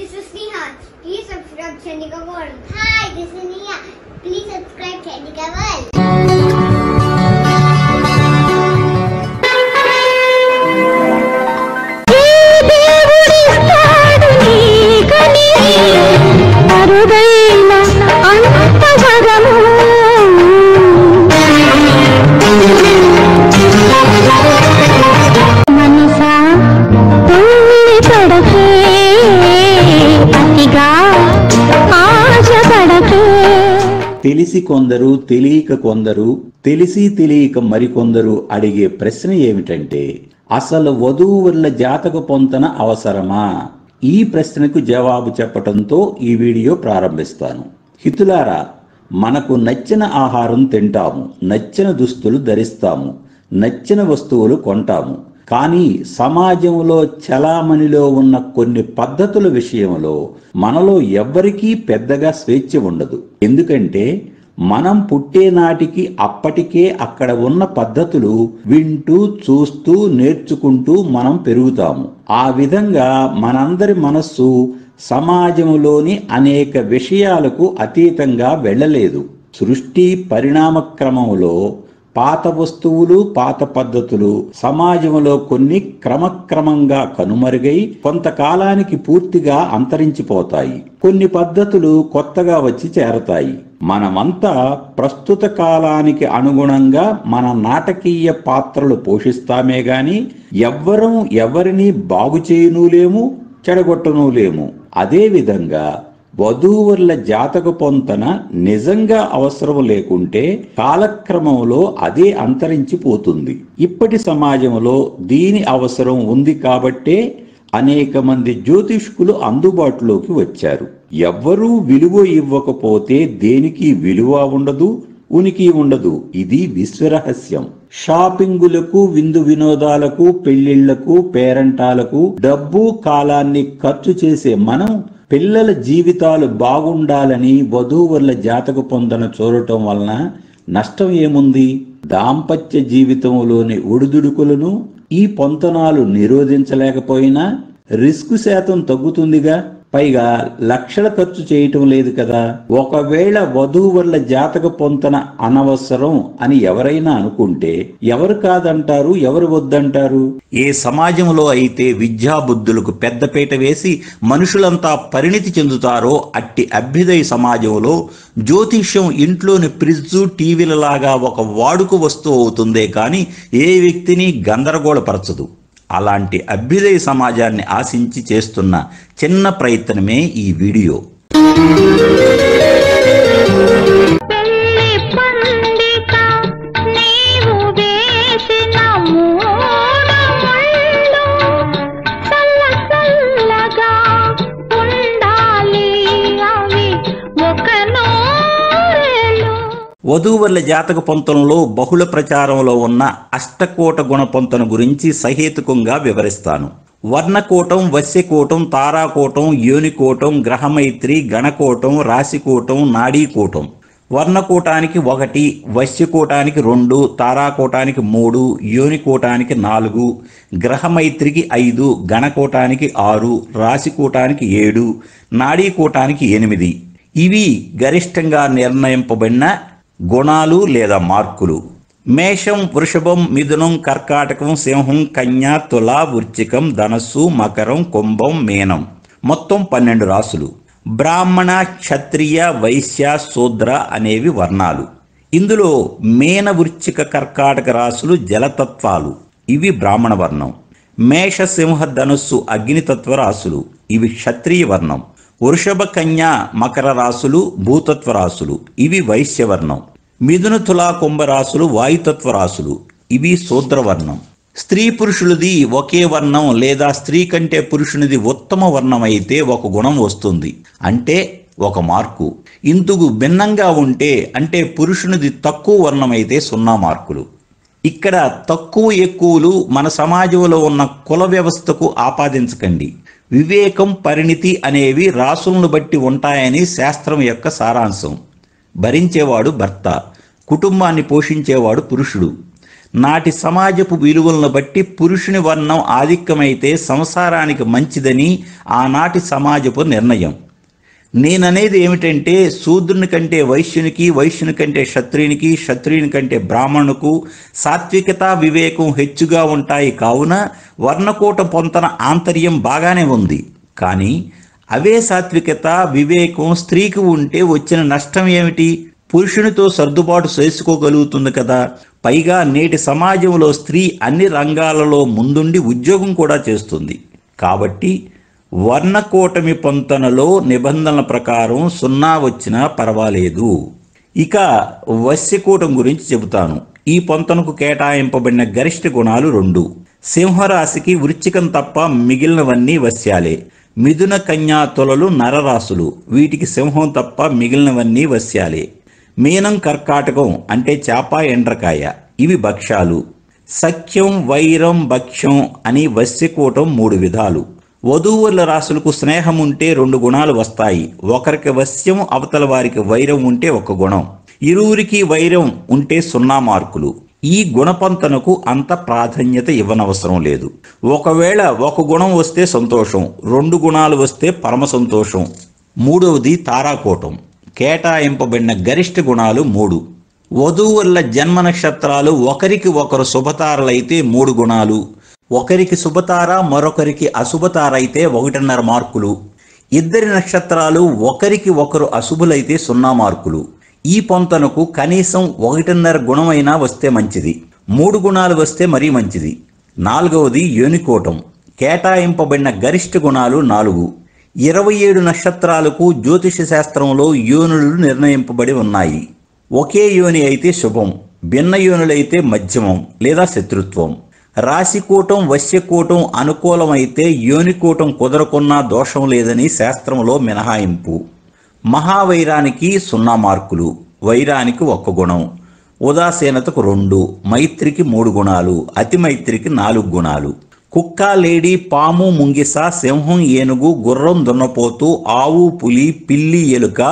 This is Neha. Please subscribe Chandika World. Hi, this is Neha. Please subscribe Chandika World. అరుదైన అంతవరము మనసా తుల్లి పడకే అతిగా ఆశపడకే తెలిసి కొందరు తెలియక కొందరు తెలిసి తెలియక మరికొందరు అడిగే ప్రశ్న ఏమిటంటే అసలు వధూవరుల జాతక పొంతన అవసరమా ఈ ప్రశ్నకు జవాబు చెప్పటంతో ఈ వీడియో ప్రారంభిస్తాను హితులారా మనకు నచ్చిన ఆహారం తింటాము నచ్చిన దుస్తులు ధరిస్తాము నచ్చిన వస్తువులు కొంటాము కానీ సమాజంలో చలామణిలో ఉన్న కొన్ని పద్ధతుల విషయంలో మనలో ఎవ్వరికీ పెద్దగా స్వేచ్ఛ ఉండదు ఎందుకంటే మనం పుట్టే నాటికి అప్పటికే అక్కడ ఉన్న పద్ధతులు వింటూ చూస్తూ నేర్చుకుంటూ మనం పెరుగుతాము ఆ విధంగా మనందరి మనస్సు సమాజంలోని అనేక విషయాలకు అతీతంగా వెళ్ళలేదు సృష్టి పరిణామ క్రమంలో పాత వస్తువులు పాత పద్ధతులు సమాజంలో కొన్ని క్రమక్రమంగా కనుమరుగై కొంతకాలానికి పూర్తిగా అంతరించిపోతాయి కొన్ని పద్ధతులు కొత్తగా వచ్చి చేరతాయి మనమంతా ప్రస్తుత కాలానికి అనుగుణంగా మన నాటకీయ పాత్రలు పోషిస్తామే గాని ఎవ్వరం ఎవరిని బాగు చేయనూలేము చెడగొట్టనూలేము అదేవిధంగా వధూవరుల జాతక పొంతన నిజంగా అవసరం లేకుంటే కాలక్రమంలో అదే అంతరించిపోతుంది ఇప్పటి సమాజంలో దీని అవసరం ఉంది కాబట్టే అనేక మంది జ్యోతిష్కులు అందుబాటులోకి వచ్చారు ఎవ్వరూ విలువ ఇవ్వకపోతే దేనికి విలువ ఉండదు ఉనికి ఉండదు ఇది విశ్వరహస్యం షాపింగులకు విందు వినోదాలకు పెళ్లిళ్లకు పేరంటాలకు డబ్బు కాలాన్ని ఖర్చు చేసే మనం పిల్లల జీవితాలు బాగుండాలని వధూవరుల జాతక పొందన చూడటం వలన నష్టం ఏముంది దాంపత్య జీవితంలోని ఒడిదుడుకులను ఈ పొంతనాలు నిరోధించలేకపోయినా రిస్క్ శాతం తగ్గుతుందిగా పైగా లక్షల ఖర్చు చేయటం లేదు కదా ఒకవేళ వధూవరుల జాతక పొంతన అనవసరం అని ఎవరైనా అనుకుంటే ఎవరు కాదంటారు ఎవరు వద్దంటారు ఏ సమాజంలో అయితే విద్యా బుద్ధులకు పెద్దపీట వేసి మనుషులంతా పరిణితి చెందుతారో అట్టి అభ్యుదయ సమాజంలో జ్యోతిష్యం ఇంట్లోని ఫ్రిడ్జు టీవీలలాగా ఒక వాడుక వస్తువు అవుతుందే కానీ ఏ వ్యక్తిని గందరగోళపరచదు అలాంటి అభ్యుదయ సమాజాన్ని ఆశించి చేస్తున్న చిన్న ప్రయత్నమే ఈ వీడియో పెళ్లి పండిత నీవు వేసిన మూడు ముళ్ళు చల్ల చల్లగా ఉండాలి అవి ఒక నూరేళ్ళు వధూవరుల జాతక పొంతనలో బహుళ ప్రచారంలో ఉన్న అష్టకోట గుణ పొంతన గురించి సహేతుకంగా వివరిస్తాను వర్ణకోటం వశ్యకోటం తారాకోటం యోనికోటం గ్రహమైత్రి గణకోటం రాశికోటం నాడీకోటం వర్ణకోటానికి ఒకటి వశ్యకోటానికి రెండు తారాకోటానికి మూడు యోనికోటానికి నాలుగు గ్రహమైత్రికి ఐదు గణకోటానికి ఆరు రాశికోటానికి ఏడు నాడీకోటానికి ఎనిమిది ఇవి గరిష్టంగా నిర్ణయింపబడిన గుణాలు లేదా మార్కులు మేషం వృషభం మిథునం కర్కాటకం సింహం కన్య తుల వృచ్చికం ధనస్సు మకరం కుంభం మీనం మొత్తం పన్నెండు రాసులు బ్రాహ్మణ క్షత్రియ వైశ్య శూద్ర అనేవి వర్ణాలు ఇందులో మేన వృచ్చిక కర్కాటక రాసులు జలతత్వాలు ఇవి బ్రాహ్మణ వర్ణం మేష సింహ ధనుస్సు అగ్నితత్వ రాసులు ఇవి క్షత్రియ వర్ణం వృషభ కన్య మకర రాసులు భూతత్వ రాసులు ఇవి వైశ్యవర్ణం మిథున తులా కుంభ రాసులు వాయుతత్వ రాసులు ఇవి శూద్రవర్ణం స్త్రీ పురుషులది ఒకే వర్ణం లేదా స్త్రీ కంటే పురుషునిది ఉత్తమ వర్ణం అయితే ఒక గుణం వస్తుంది అంటే ఒక మార్కు ఇందుకు భిన్నంగా ఉంటే అంటే పురుషునిది తక్కువ వర్ణం అయితే సున్నా మార్కులు ఇక్కడ తక్కువ ఎక్కువలు మన సమాజంలో ఉన్న కుల వ్యవస్థకు ఆపాదించకండి వివేకం పరిణితి అనేవి రాసులను బట్టి ఉంటాయని శాస్త్రం యొక్క సారాంశం భరించేవాడు భర్త కుటుంబాన్ని పోషించేవాడు పురుషుడు నాటి సమాజపు విలువలను బట్టి పురుషుని వర్ణం ఆధిక్యమైతే సంసారానికి మంచిదని ఆనాటి సమాజపు నిర్ణయం నేననేది ఏమిటంటే శూద్రుని కంటే వైశ్యునికి వైశ్యుని కంటే క్షత్రియునికి క్షత్రియుని కంటే బ్రాహ్మణుకు సాత్వికత వివేకం హెచ్చుగా ఉంటాయి కావున వర్ణకోట పొంతన ఆంతర్యం బాగానే ఉంది కానీ అవే సాత్వికత వివేకం స్త్రీకి ఉంటే వచ్చిన నష్టం ఏమిటి పురుషునితో సర్దుబాటు చేసుకోగలుగుతుంది కదా పైగా నేటి సమాజంలో స్త్రీ అన్ని రంగాలలో ముందుండి ఉద్యోగం కూడా చేస్తుంది కాబట్టి వర్ణకోటమి పొంతనలో నిబంధనల ప్రకారం సున్నా వచ్చినా పర్వాలేదు ఇక వశ్యకూటం గురించి చెబుతాను ఈ పొంతనకు కేటాయింపబడిన గరిష్ట గుణాలు రెండు సింహరాశికి వృచ్చికం తప్ప మిగిలినవన్నీ వశ్యాలే మిథున కన్యా తులలు నరరాశులు వీటికి సింహం తప్ప మిగిలినవన్నీ వశ్యాలే మీనం కర్కాటకం అంటే చాప ఎండ్రకాయ ఇవి భక్ష్యాలు సఖ్యం వైరం భక్ష్యం అని వశ్యకూటం మూడు విధాలు వధూవరుల రాశులకు స్నేహం ఉంటే రెండు గుణాలు వస్తాయి ఒకరికి వశ్యం అవతల వారికి వైరం ఉంటే ఒక గుణం ఇరువురికి వైరం ఉంటే సున్నా మార్కులు ఈ గుణపంతనకు అంత ప్రాధాన్యత ఇవ్వనవసరం లేదు ఒకవేళ ఒక గుణం వస్తే సంతోషం రెండు గుణాలు వస్తే పరమ సంతోషం మూడవది తారాకోటం కేటాయింపబడిన గరిష్ట గుణాలు మూడు వధూవరుల జన్మ నక్షత్రాలు ఒకరికి ఒకరు శుభతారలైతే మూడు గుణాలు ఒకరికి శుభతార మరొకరికి అశుభతార అయితే ఒకటిన్నర మార్కులు ఇద్దరి నక్షత్రాలు ఒకరికి ఒకరు అశుభులైతే సున్నా మార్కులు ఈ పొంతనకు కనీసం ఒకటిన్నర గుణమైనా వస్తే మంచిది మూడు గుణాలు వస్తే మరీ మంచిది నాలుగవది యోనికోటం కేటాయింపబడిన గరిష్ట గుణాలు నాలుగు ఇరవై ఏడు నక్షత్రాలకు జ్యోతిష శాస్త్రంలో యోనులు నిర్ణయింపబడి ఉన్నాయి ఒకే యోని అయితే శుభం భిన్న యోనులైతే మధ్యమం లేదా శత్రుత్వం రాశికూటం వశ్యకూటం అనుకూలమైతే యోనికూటం కుదరకున్నా దోషం లేదని శాస్త్రంలో మినహాయింపు మహావైరానికి సున్నా మార్కులు వైరానికి ఒక్క గుణం ఉదాసీనతకు రెండు మైత్రికి మూడు గుణాలు అతి మైత్రికి నాలుగు గుణాలు కుక్క లేడి పాము ముంగిస సింహం ఏనుగు గుర్రం దున్నపోతు ఆవు పులి పిల్లి ఎలుక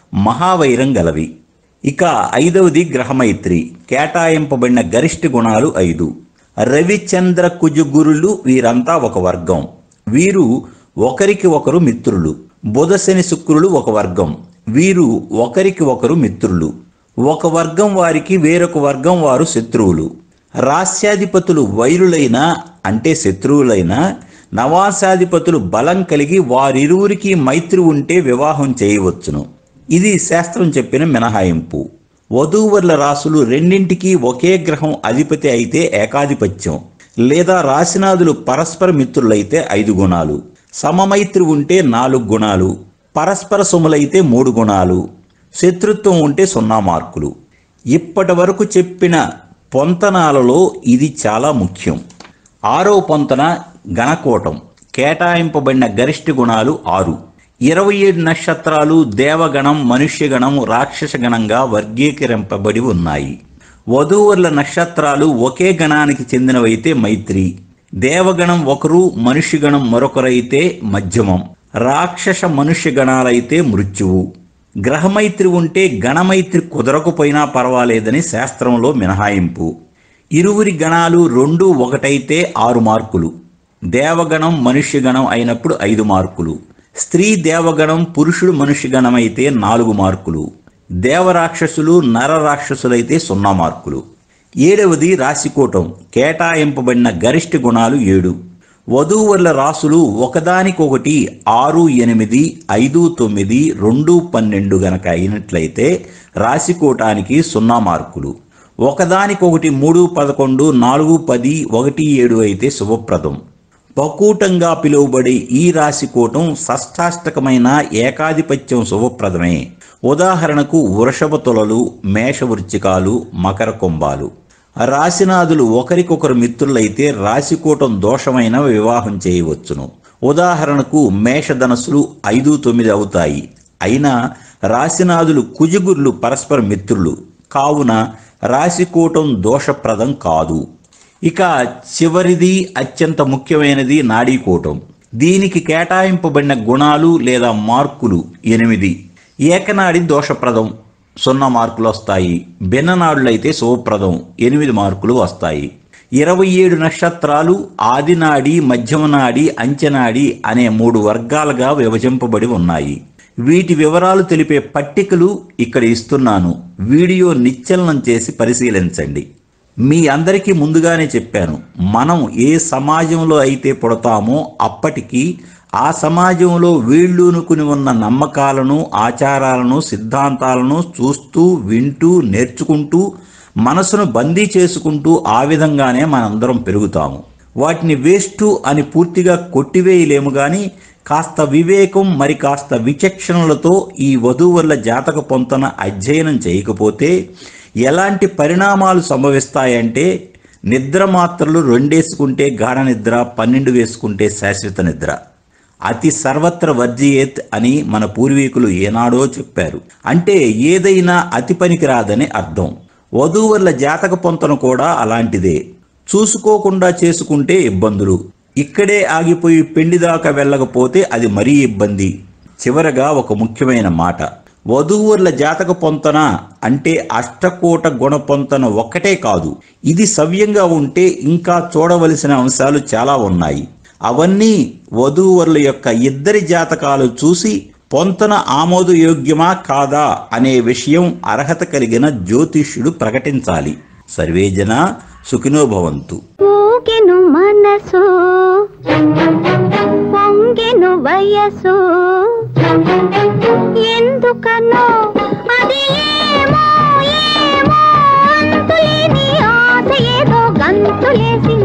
మహావైరం గలవి ఇక ఐదవది గ్రహమైత్రి కేటాయింపబడిన గరిష్ట గుణాలు ఐదు రవిచంద్ర కుజుగురులు వీరంతా ఒక వర్గం వీరు ఒకరికి ఒకరు మిత్రులు బుధ శని శుక్రులు ఒక వర్గం వీరు ఒకరికి ఒకరు మిత్రులు ఒక వర్గం వారికి వేరొక వర్గం వారు శత్రువులు రాస్యాధిపతులు వైరులైన అంటే శత్రువులైన నవాసాధిపతులు బలం కలిగి వారిరువురికి మైత్రి ఉంటే వివాహం చేయవచ్చును ఇది శాస్త్రం చెప్పిన మినహాయింపు వధూవరుల రాసులు రెండింటికి ఒకే గ్రహం అధిపతి అయితే ఏకాధిపత్యం లేదా రాశినాథులు పరస్పర మిత్రులైతే ఐదు గుణాలు సమమైత్రి ఉంటే నాలుగు గుణాలు పరస్పర సుములైతే మూడు గుణాలు శత్రుత్వం ఉంటే సున్నా మార్కులు ఇప్పటి వరకు చెప్పిన పొంతనాలలో ఇది చాలా ముఖ్యం ఆరో పొంతన గణకోటం కేటాయింపబడిన గరిష్ట గుణాలు ఆరు ఇరవై ఏడు నక్షత్రాలు దేవగణం మనుష్యగణం రాక్షస గణంగా వర్గీకరింపబడి ఉన్నాయి వధూవరుల నక్షత్రాలు ఒకే గణానికి చెందినవైతే మైత్రి దేవగణం ఒకరు మనుష్యగణం మరొకరైతే మధ్యమం రాక్షస మనుష్య గణాలైతే మృత్యువు గ్రహమైత్రి ఉంటే గణమైత్రి కుదరకపోయినా పర్వాలేదని శాస్త్రంలో మినహాయింపు ఇరువురి గణాలు రెండు ఒకటైతే ఆరు మార్కులు దేవగణం మనుష్యగణం అయినప్పుడు ఐదు మార్కులు స్త్రీ దేవగణం పురుషుడు మనుష్యగణం అయితే నాలుగు మార్కులు దేవరాక్షసులు నరరాక్షసులైతే సున్నా మార్కులు ఏడవది రాశికోటం కేటాయింపబడిన గరిష్ట గుణాలు ఏడు వధూవరుల రాసులు ఒకదానికొకటి ఆరు ఎనిమిది ఐదు తొమ్మిది రెండు పన్నెండు గనక అయినట్లయితే రాశికోటానికి సున్నా మార్కులు ఒకదానికొకటి మూడు పదకొండు నాలుగు పది ఒకటి ఏడు అయితే శుభప్రదం బకూటంగా పిలువబడే ఈ రాశికోటం షష్టాష్టకమైన ఏకాధిపత్యం శుభప్రదమే ఉదాహరణకు వృషభ తులలు మేషవృచ్చికాలు మకర కుంభాలు రాశినాథులు ఒకరికొకరు మిత్రులైతే రాశికూటం దోషమైన వివాహం చేయవచ్చును ఉదాహరణకు మేషధనస్సులు ఐదు తొమ్మిది అవుతాయి అయినా రాశినాథులు కుజుగుర్లు పరస్పర మిత్రులు కావున రాశికూటం దోషప్రదం కాదు ఇక చివరిది అత్యంత ముఖ్యమైనది నాడీకూటం దీనికి కేటాయింపబడిన గుణాలు లేదా మార్కులు ఎనిమిది ఏకనాడి దోషప్రదం సున్నా మార్కులు వస్తాయి భిన్ననాడులు అయితే శుభప్రదం ఎనిమిది మార్కులు వస్తాయి ఇరవై ఏడు నక్షత్రాలు ఆదినాడి మధ్యమనాడి అంచెనాడి అనే మూడు వర్గాలుగా విభజింపబడి ఉన్నాయి వీటి వివరాలు తెలిపే పట్టికలు ఇక్కడ ఇస్తున్నాను వీడియో నిశ్చలనం చేసి పరిశీలించండి మీ అందరికీ ముందుగానే చెప్పాను మనం ఏ సమాజంలో అయితే పుడతామో అప్పటికి ఆ సమాజంలో వీళ్ళూనుకుని ఉన్న నమ్మకాలను ఆచారాలను సిద్ధాంతాలను చూస్తూ వింటూ నేర్చుకుంటూ మనసును బందీ చేసుకుంటూ ఆ విధంగానే మనందరం పెరుగుతాము వాటిని వేస్టు అని పూర్తిగా కొట్టివేయలేము గాని కాస్త వివేకం మరి కాస్త విచక్షణలతో ఈ వధూవరుల జాతక పొంతన అధ్యయనం చేయకపోతే ఎలాంటి పరిణామాలు సంభవిస్తాయంటే నిద్ర మాత్రలు రెండేసుకుంటే గాఢ నిద్ర పన్నెండు వేసుకుంటే శాశ్వత నిద్ర అతి సర్వత్ర వర్జియేత్ అని మన పూర్వీకులు ఏనాడో చెప్పారు అంటే ఏదైనా అతి పనికిరాదని అర్థం వధూవరుల జాతక పొంతన కూడా అలాంటిదే చూసుకోకుండా చేసుకుంటే ఇబ్బందులు ఇక్కడే ఆగిపోయి పెళ్లి దాకా వెళ్ళకపోతే అది మరీ ఇబ్బంది చివరగా ఒక ముఖ్యమైన మాట వధూవరుల జాతక పొంతన అంటే అష్టకోట గుణ పొంతన ఒక్కటే కాదు ఇది సవ్యంగా ఉంటే ఇంకా చూడవలసిన అంశాలు చాలా ఉన్నాయి అవన్నీ వధూవరుల యొక్క ఇద్దరి జాతకాలు చూసి పొంతన ఆమోదయోగ్యమా కాదా అనే విషయం అర్హత కలిగిన జ్యోతిష్యుడు ప్రకటించాలి సర్వేజన సుఖినోభవంతు ఊగెను మనసు పొంగెను వయసు ఎందుకనో అది ఏమో ఏమో అంతులేని ఆశ ఏదో గంతులేసి